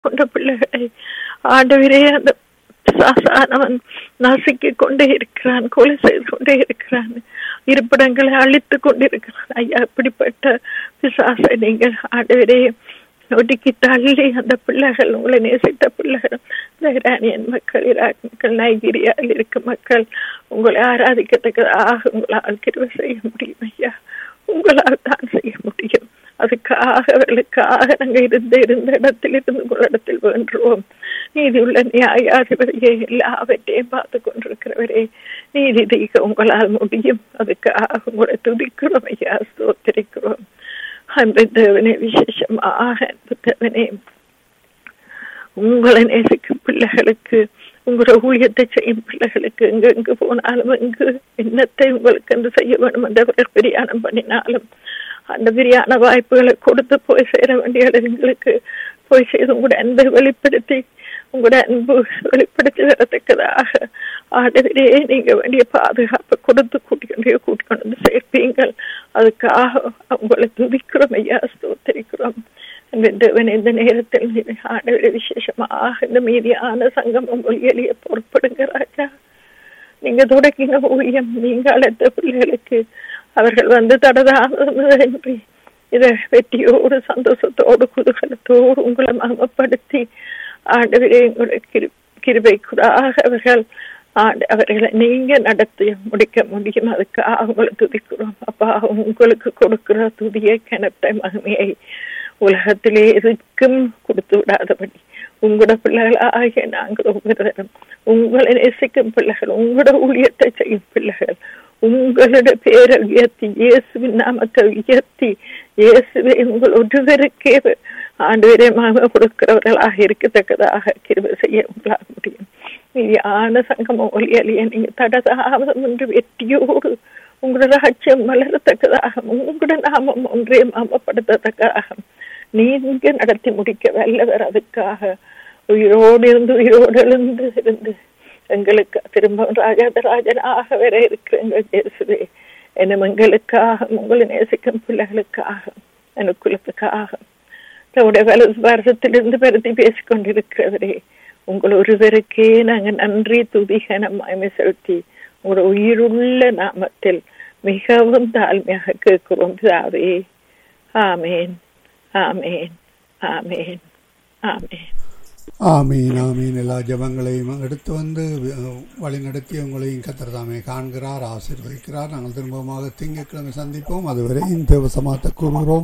கொண்ட பிள்ளைகளை ஆண்டவரே அந்த சாசானவன் நசுக்கிக் கொண்டே இருக்கிறான் கொலை செய்து கொண்டே இருக்கிறான் இருப்பிடங்களை அழித்து கொண்டிருக்கிறான் ஐயா இப்படிப்பட்ட பிசாசை நீங்கள் ஆண்டவரே ஒடுக்கி தள்ளி அந்த பிள்ளைகள் உங்களை நேசித்த பிள்ளைகள் இந்த இரானியன் மக்கள் ஈராக் மக்கள் நைஜீரியாவில் இருக்கும் மக்கள் உங்களை ஆராதிக்கத்தக்கதாக உங்களால் கிருவை செய்ய முடியும் ஐயா உங்களால் தான் செய்ய முடியும் அதுக்காக அவர்களுக்காக நாங்கள் இருந்த இருந்த இடத்தில் இருந்து உங்களிடத்தில் வேண்டுவோம் நீதி உள்ள நியாயாதிபதியே எல்லாவற்றையும் பார்த்து கொண்டிருக்கிறவரே நீதி தீக்க உங்களால் முடியும் அதுக்காக உங்களை துதிக்கிறோம் ஐயா ஸ்தோத்திரிக்கிறோம் அன்பு தேவனே விசேஷமாக அன்பு தேவனே உங்களை நேசிக்கும் பிள்ளைகளுக்கு உங்களோட ஊழியத்தை செய்யும் பிள்ளைகளுக்கு எங்கு எங்கு போனாலும் எங்கு என்னத்தை உங்களுக்கு என்று செய்ய வேண்டும் என்றவர்கள் பிரியாணம் பண்ணினாலும் அந்த பிரியான வாய்ப்புகளை கொடுத்து போய் சேர வேண்டிய இடங்களுக்கு போய் செய்து உங்களோட அன்பை வெளிப்படுத்தி உங்களோட அன்பு வெளிப்படுத்தி வரத்தக்கதாக ஆண்டவரே நீங்க வேண்டிய பாதுகாப்பை கொடுத்து கூட்டிக்கொண்டே கூட்டிக்கொண்டு வந்து சேர்ப்பீங்கள் அதுக்காக உங்களை துதிக்கிறோம் ஐயா ஸ்தோத்தரிக்கிறோம் தேவன் இந்த நேரத்தில் ஆண்டவரை விசேஷமாக இந்த மீதியான சங்கமம் ஒலியலிய பொறுப்படுங்க ராஜா நீங்க தொடங்கின ஊழியம் நீங்க அழைத்த பிள்ளைகளுக்கு அவர்கள் வந்து தடதாமதமின்றி இதை வெற்றியோடு சந்தோஷத்தோடு குதூகலத்தோடு உங்களை மகமப்படுத்தி ஆண்டவரே உங்களுடைய கிரு கிருபைக்குடாக அவர்கள் ஆண்டு அவர்களை நீங்க நடத்தி முடிக்க முடியும் அதுக்காக அவங்களை துதிக்கிறோம் அப்பா உங்களுக்கு கொடுக்கிற துதியை கிணத்தை மகிமையை உலகத்திலே எதுக்கும் கொடுத்து விடாதபடி உங்களோட பிள்ளைகளாகிய நாங்கள் ஒவ்வொருவரும் உங்களை நேசிக்கும் பிள்ளைகள் உங்களோட ஊழியத்தை செய்யும் பிள்ளைகள் உங்களோட பேரை உயர்த்தி இயேசுவின் நாமத்தை உயர்த்தி இயேசுவை உங்கள் ஒருவருக்கே ஆண்டு மகிமை கொடுக்கிறவர்களாக இருக்கத்தக்கதாக கிருபை செய்ய உங்களால் முடியும் மீதியான சங்கமம் ஒலியலிய நீங்க தடதாமதம் என்று வெற்றியோடு உங்களோட ராஜ்யம் வளரத்தக்கதாக உங்களோட நாமம் ஒன்றே மாமப்படுத்தத்தக்கதாக நீங்க நடத்தி முடிக்க வல்லவர் அதுக்காக உயிரோடு இருந்து உயிரோடு எழுந்து இருந்து எங்களுக்கு திரும்ப ராஜாதராஜனாக வர இருக்கிற எங்கள் இயேசுவே என்னும் எங்களுக்காக உங்களை நேசிக்கும் பிள்ளைகளுக்காக அனுகூலத்துக்காக நம்முடைய வலது வருஷத்திலிருந்து பருத்தி பேசிக் கொண்டிருக்கிறவரே உங்கள் ஒருவருக்கே நாங்கள் நன்றி துதிகனம் மயமை செலுத்தி உங்களோட உயிருள்ள நாமத்தில் மிகவும் தாழ்மையாக கேட்கிறோம் பிதாவே ஆமேன் ஆமேன் ஆமேன் ஆமேன் ஆமீன் ஆமீன் எல்லா ஜபங்களையும் எடுத்து வந்து வழி நடத்தி உங்களையும் கத்திரதாமே காண்கிறார் ஆசீர்வதிக்கிறார் நாங்கள் திரும்பமாக திங்கட்கிழமை சந்திப்போம் அதுவரை இந்த வசமாத்த கூறுகிறோம்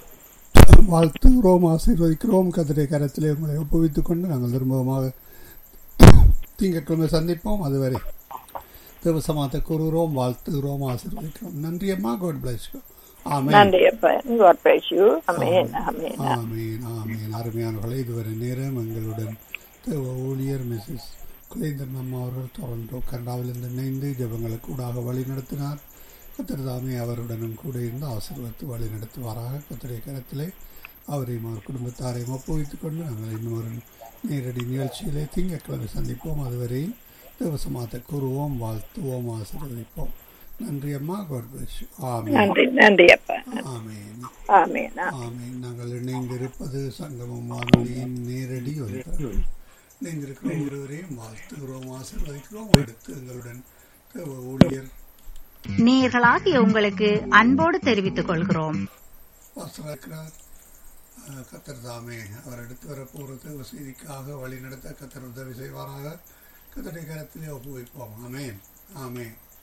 வாழ்த்துகிறோம் ஆசீர்வதிக்கிறோம் கதிரை கரத்திலே உங்களை ஒப்புவித்துக் கொண்டு நாங்கள் திரும்பமாக திங்கட்கிழமை சந்திப்போம் அதுவரை தேவசமாத்த கூறுகிறோம் வாழ்த்துகிறோம் ஆசீர்வதிக்கிறோம் நன்றி அம்மா காட் பிளஸ் நன்றி அப்பா God bless you. Amen. Amen. ஆமீன் ஆமீன் அருமையானவர்களே இதுவரை நேரம் எங்களுடன் தேவ ஊழியர் மிஸ்ஸஸ் குலேந்தர் அம்மா அவர்கள் டொரண்டோ கனடாவிலிருந்து இணைந்து ஜபங்களுக்கு கூடாக வழி நடத்தினார் கத்திரதாமே அவருடனும் கூட இருந்து ஆசீர்வத்து வழி நடத்துவாராக கத்திரை கரத்திலே அவரையும் அவர் குடும்பத்தாரையும் ஒப்புவித்துக் கொண்டு நாங்கள் இன்னொரு நேரடி நிகழ்ச்சியிலே திங்கட்கிழமை சந்திப்போம் அதுவரையும் தேவசமாத்த கூறுவோம் வாழ்த்துவோம் ஆசீர்வதிப்போம் நன்றி அம்மா காட் பிளஸ் ஆமீன் நன்றி நன்றி அப்பா ஆமீன் ஆமேன் ஆமீன் நாங்கள் இணைந்திருப்பது சங்கமம் வானொலியின் நேரடி ஒலிபரப்பு இணைந்திருக்கிற ஒருவரையும் வாழ்த்துகிறோம் ஆசீர்வதிக்கிறோம் அடுத்து எங்களுடன் தேவ ஊழியர் நேர்களாகிய உங்களுக்கு அன்போடு தெரிவித்துக் கொள்கிறோம் வாசலாக்கிறார் கத்தர் தாமே அவர் எடுத்து வரப்போகிற தேவ செய்திக்காக வழி நடத்த கத்தர் உதவி செய்வாராக கத்தரை கரத்திலே ஒப்புவிப்போம் ஆமேன் ஆமேன்